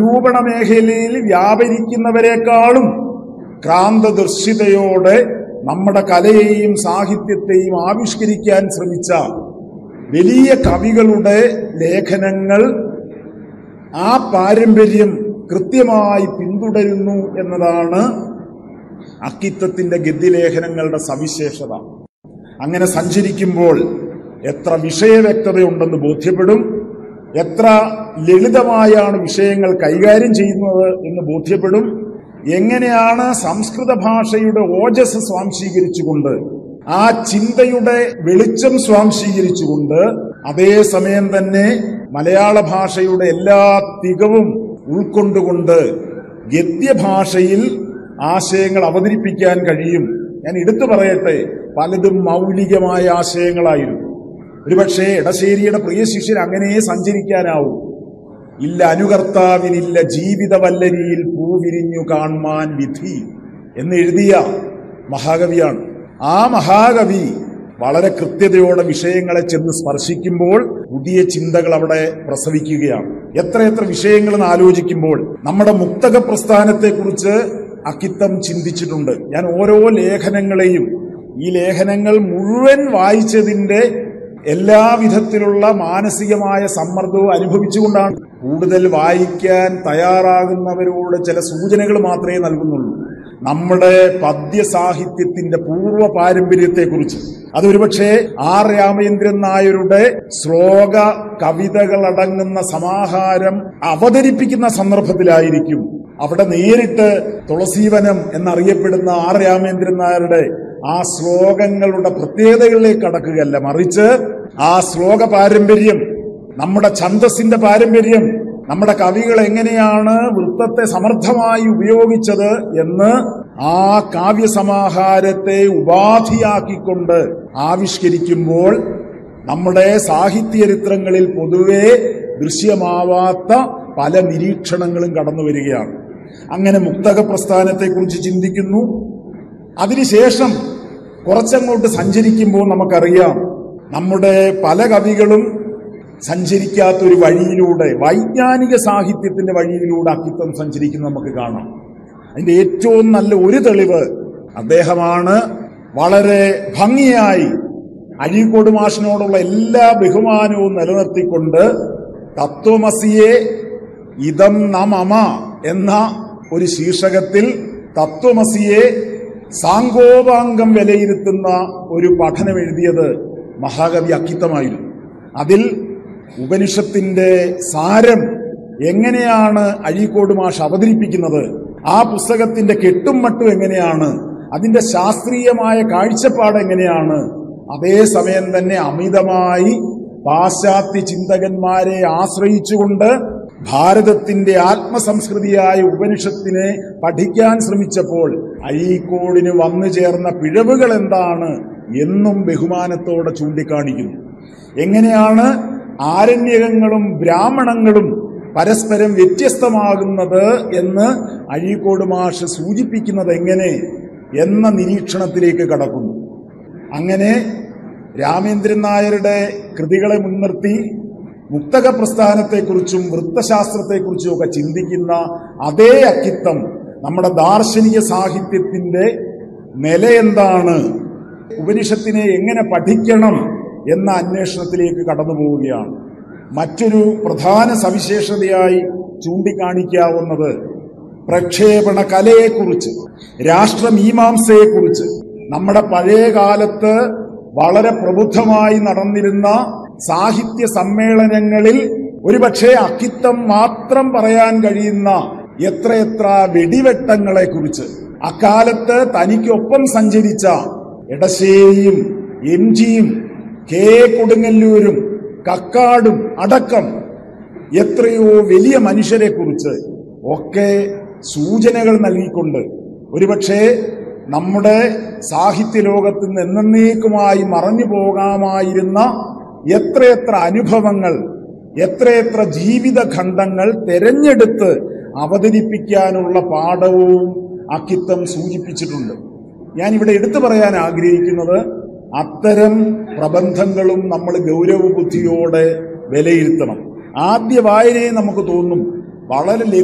നിരൂപണ മേഖലയിൽ വ്യാപരിക്കുന്നവരെക്കാളും ക്രാന്തദർശിതയോടെ നമ്മുടെ കലയെയും സാഹിത്യത്തെയും ആവിഷ്കരിക്കാൻ ശ്രമിച്ച വലിയ കവികളുടെ ലേഖനങ്ങൾ ആ പാരമ്പര്യം കൃത്യമായി പിന്തുടരുന്നു എന്നതാണ് അക്കിത്തത്തിന്റെ ഗദ്യലേഖനങ്ങളുടെ സവിശേഷത അങ്ങനെ സഞ്ചരിക്കുമ്പോൾ എത്ര വിഷയവ്യക്തതയുണ്ടെന്ന് ബോധ്യപ്പെടും എത്ര ലളിതമായാണ് വിഷയങ്ങൾ കൈകാര്യം ചെയ്യുന്നത് എന്ന് ബോധ്യപ്പെടും എങ്ങനെയാണ് സംസ്കൃത ഭാഷയുടെ ഓജസ് സ്വാംശീകരിച്ചുകൊണ്ട് ആ ചിന്തയുടെ വെളിച്ചം സ്വാംശീകരിച്ചുകൊണ്ട് അതേസമയം തന്നെ മലയാള ഭാഷയുടെ എല്ലാ തികവും ഉൾക്കൊണ്ടുകൊണ്ട് ഗദ്യഭാഷയിൽ ആശയങ്ങൾ അവതരിപ്പിക്കാൻ കഴിയും ഞാൻ എടുത്തു പറയട്ടെ പലതും മൗലികമായ ആശയങ്ങളായിരുന്നു ഒരുപക്ഷെ എടശ്ശേരിയുടെ പ്രിയ ശിഷ്യൻ അങ്ങനെ സഞ്ചരിക്കാനാവും ഇല്ല അനുകർത്താവിനില്ല ജീവിതവല്ലരിയിൽ പൂവിരിഞ്ഞു കാൺമാൻ വിധി എന്ന് എഴുതിയ മഹാകവിയാണ് ആ മഹാകവി വളരെ കൃത്യതയോടെ വിഷയങ്ങളെ ചെന്ന് സ്പർശിക്കുമ്പോൾ പുതിയ ചിന്തകൾ അവിടെ പ്രസവിക്കുകയാണ് എത്രയെത്ര വിഷയങ്ങൾ എന്ന് ആലോചിക്കുമ്പോൾ നമ്മുടെ മുക്തക പ്രസ്ഥാനത്തെക്കുറിച്ച് അക്കിത്തം ചിന്തിച്ചിട്ടുണ്ട് ഞാൻ ഓരോ ലേഖനങ്ങളെയും ഈ ലേഖനങ്ങൾ മുഴുവൻ വായിച്ചതിന്റെ എല്ലാ വിധത്തിലുള്ള മാനസികമായ സമ്മർദ്ദവും അനുഭവിച്ചുകൊണ്ടാണ് കൂടുതൽ വായിക്കാൻ തയ്യാറാകുന്നവരോട് ചില സൂചനകൾ മാത്രമേ നൽകുന്നുള്ളൂ നമ്മുടെ പദ്യ സാഹിത്യത്തിന്റെ പൂർവ്വ പാരമ്പര്യത്തെക്കുറിച്ച് അതൊരുപക്ഷെ ആർ രാമചന്ദ്രൻ നായരുടെ ശ്ലോക കവിതകളടങ്ങുന്ന സമാഹാരം അവതരിപ്പിക്കുന്ന സന്ദർഭത്തിലായിരിക്കും അവിടെ നേരിട്ട് തുളസീവനം എന്നറിയപ്പെടുന്ന ആർ രാമേന്ദ്രൻ നായരുടെ ആ ശ്ലോകങ്ങളുടെ പ്രത്യേകതകളിലേക്ക് കടക്കുകയല്ല മറിച്ച് ആ ശ്ലോക പാരമ്പര്യം നമ്മുടെ ഛന്തസിന്റെ പാരമ്പര്യം നമ്മുടെ കവികൾ എങ്ങനെയാണ് വൃത്തത്തെ സമർത്ഥമായി ഉപയോഗിച്ചത് എന്ന് ആ കാവ്യസമാഹാരത്തെ ഉപാധിയാക്കിക്കൊണ്ട് ആവിഷ്കരിക്കുമ്പോൾ നമ്മുടെ സാഹിത്യചരിത്രങ്ങളിൽ പൊതുവെ ദൃശ്യമാവാത്ത പല നിരീക്ഷണങ്ങളും കടന്നു വരികയാണ് അങ്ങനെ മുക്തക പ്രസ്ഥാനത്തെക്കുറിച്ച് ചിന്തിക്കുന്നു അതിനുശേഷം കുറച്ചങ്ങോട്ട് സഞ്ചരിക്കുമ്പോൾ നമുക്കറിയാം നമ്മുടെ പല കവികളും സഞ്ചരിക്കാത്തൊരു വഴിയിലൂടെ വൈജ്ഞാനിക സാഹിത്യത്തിന്റെ വഴിയിലൂടെ അക്കിത്തം സഞ്ചരിക്കുന്നത് നമുക്ക് കാണാം അതിന്റെ ഏറ്റവും നല്ല ഒരു തെളിവ് അദ്ദേഹമാണ് വളരെ ഭംഗിയായി അഴീക്കോട് മാഷിനോടുള്ള എല്ലാ ബഹുമാനവും നിലനിർത്തിക്കൊണ്ട് തത്വമസിയെ ഇതം നമമ എന്ന ഒരു ശീർഷകത്തിൽ തത്വമസിയെ സാങ്കോപാംഗം വിലയിരുത്തുന്ന ഒരു പഠനം എഴുതിയത് മഹാകവി അക്കിത്തമായിരുന്നു അതിൽ ഉപനിഷത്തിന്റെ സാരം എങ്ങനെയാണ് അഴീക്കോട് മാഷ് അവതരിപ്പിക്കുന്നത് ആ പുസ്തകത്തിന്റെ കെട്ടും മട്ടും എങ്ങനെയാണ് അതിന്റെ ശാസ്ത്രീയമായ കാഴ്ചപ്പാട് എങ്ങനെയാണ് അതേസമയം തന്നെ അമിതമായി പാശ്ചാത്യ ചിന്തകന്മാരെ ആശ്രയിച്ചുകൊണ്ട് ഭാരതത്തിന്റെ ആത്മസംസ്കൃതിയായ ഉപനിഷത്തിനെ പഠിക്കാൻ ശ്രമിച്ചപ്പോൾ അഴീക്കോടിന് വന്നു ചേർന്ന പിഴവുകൾ എന്താണ് എന്നും ബഹുമാനത്തോടെ ചൂണ്ടിക്കാണിക്കുന്നു എങ്ങനെയാണ് ആരണ്യകങ്ങളും ബ്രാഹ്മണങ്ങളും പരസ്പരം വ്യത്യസ്തമാകുന്നത് എന്ന് അഴീക്കോട് മാഷ് സൂചിപ്പിക്കുന്നത് എങ്ങനെ എന്ന നിരീക്ഷണത്തിലേക്ക് കടക്കുന്നു അങ്ങനെ രാമേന്ദ്രൻ നായരുടെ കൃതികളെ മുൻനിർത്തി മുക്തക പ്രസ്ഥാനത്തെക്കുറിച്ചും വൃത്തശാസ്ത്രത്തെക്കുറിച്ചും ഒക്കെ ചിന്തിക്കുന്ന അതേ അക്കിത്തം നമ്മുടെ ദാർശനിക സാഹിത്യത്തിന്റെ നില എന്താണ് ഉപനിഷത്തിനെ എങ്ങനെ പഠിക്കണം എന്ന അന്വേഷണത്തിലേക്ക് കടന്നു പോവുകയാണ് മറ്റൊരു പ്രധാന സവിശേഷതയായി ചൂണ്ടിക്കാണിക്കാവുന്നത് പ്രക്ഷേപണ കലയെക്കുറിച്ച് രാഷ്ട്രമീമാംസയെക്കുറിച്ച് നമ്മുടെ പഴയ കാലത്ത് വളരെ പ്രബുദ്ധമായി നടന്നിരുന്ന സാഹിത്യ സമ്മേളനങ്ങളിൽ ഒരുപക്ഷെ അക്കിത്തം മാത്രം പറയാൻ കഴിയുന്ന എത്രയെത്ര വെടിവെട്ടങ്ങളെക്കുറിച്ച് അക്കാലത്ത് തനിക്കൊപ്പം സഞ്ചരിച്ച എടശ്ശേരിയും എം ജിയും കെ കൊടുങ്ങല്ലൂരും കക്കാടും അടക്കം എത്രയോ വലിയ മനുഷ്യരെ കുറിച്ച് ഒക്കെ സൂചനകൾ നൽകിക്കൊണ്ട് ഒരുപക്ഷെ നമ്മുടെ സാഹിത്യ ലോകത്ത് നിന്ന് എന്നേക്കുമായി മറഞ്ഞു പോകാമായിരുന്ന എത്രയെത്ര അനുഭവങ്ങൾ എത്രയെത്ര ജീവിതഖണ്ഡങ്ങൾ തെരഞ്ഞെടുത്ത് അവതരിപ്പിക്കാനുള്ള പാഠവും അക്കിത്തം സൂചിപ്പിച്ചിട്ടുണ്ട് ഞാൻ ഇവിടെ എടുത്തു പറയാൻ ആഗ്രഹിക്കുന്നത് അത്തരം പ്രബന്ധങ്ങളും നമ്മൾ ഗൗരവബുദ്ധിയോടെ വിലയിരുത്തണം ആദ്യ വായനയെ നമുക്ക് തോന്നും വളരെ